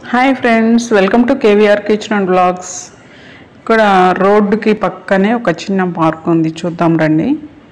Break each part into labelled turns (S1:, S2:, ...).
S1: hi friends welcome to KVR kitchen and blogs ఇక్కడ రోడ్డుకి పక్కనే ఒక చిన్న పార్క్ ఉంది చూద్దాం రండి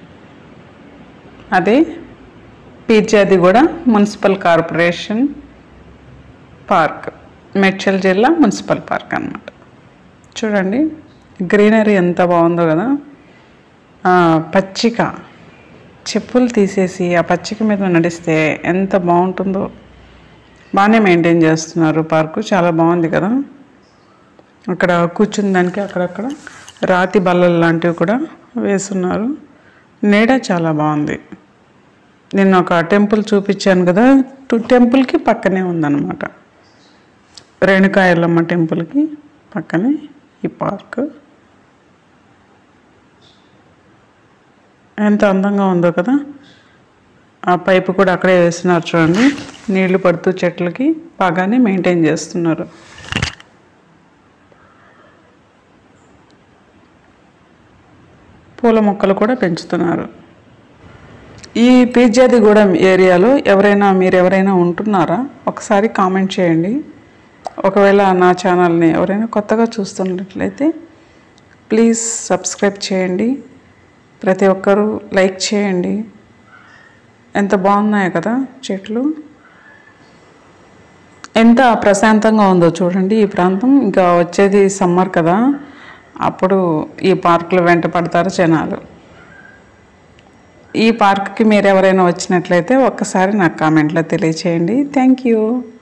S1: అదే పీర్జాది కూడా మున్సిపల్ కార్పొరేషన్ పార్క్ మేడ్చల్ జిల్లా మున్సిపల్ పార్క్ అన్నమాట చూడండి గ్రీనరీ ఎంత బాగుందో కదా ఆ, పచ్చిక చెప్పులు తీసేసి ఆ పచ్చిక మీద నడిస్తే ఎంత బాగుంటుందో బాగానే మెయింటైన్ చేస్తున్నారు పార్కు చాలా బాగుంది కదా అక్కడ కూర్చున్న దానికి అక్కడక్కడ రాతి బల్లలు లాంటివి కూడా వేస్తున్నారు నీడ చాలా బాగుంది నేను ఒక టెంపుల్ చూపించాను కదా టు టెంపుల్కి పక్కనే ఉందన్నమాట రేణుకాయలమ్మ టెంపుల్కి పక్కనే ఈ పార్క్ ఎంత అందంగా ఉందో కదా ఆ పైపు కూడా అక్కడే వేస్తున్నారు చూడండి నీళ్లు పడుతూ చెట్లకి బాగానే మెయింటైన్ చేస్తున్నారు పూల మొక్కలు కూడా పెంచుతున్నారు ఈ పీర్జాదిగూడెం ఏరియాలో ఎవరైనా మీరు ఎవరైనా ఉంటున్నారా ఒకసారి కామెంట్ చేయండి ఒకవేళ నా ఛానల్ని ఎవరైనా కొత్తగా చూస్తున్నట్లయితే ప్లీజ్ సబ్స్క్రైబ్ చేయండి ప్రతి ఒక్కరూ లైక్ చేయండి ఎంత బాగున్నాయి కదా చెట్లు ఎంత ప్రశాంతంగా ఉందో చూడండి ఈ ప్రాంతం ఇంకా వచ్చేది సమ్మర్ కదా అప్పుడు ఈ పార్కులు వెంట పడతారు జనాలు ఈ పార్క్కి మీరు ఎవరైనా వచ్చినట్లయితే ఒక్కసారి నాకు కామెంట్లో తెలియచేయండి థ్యాంక్ యూ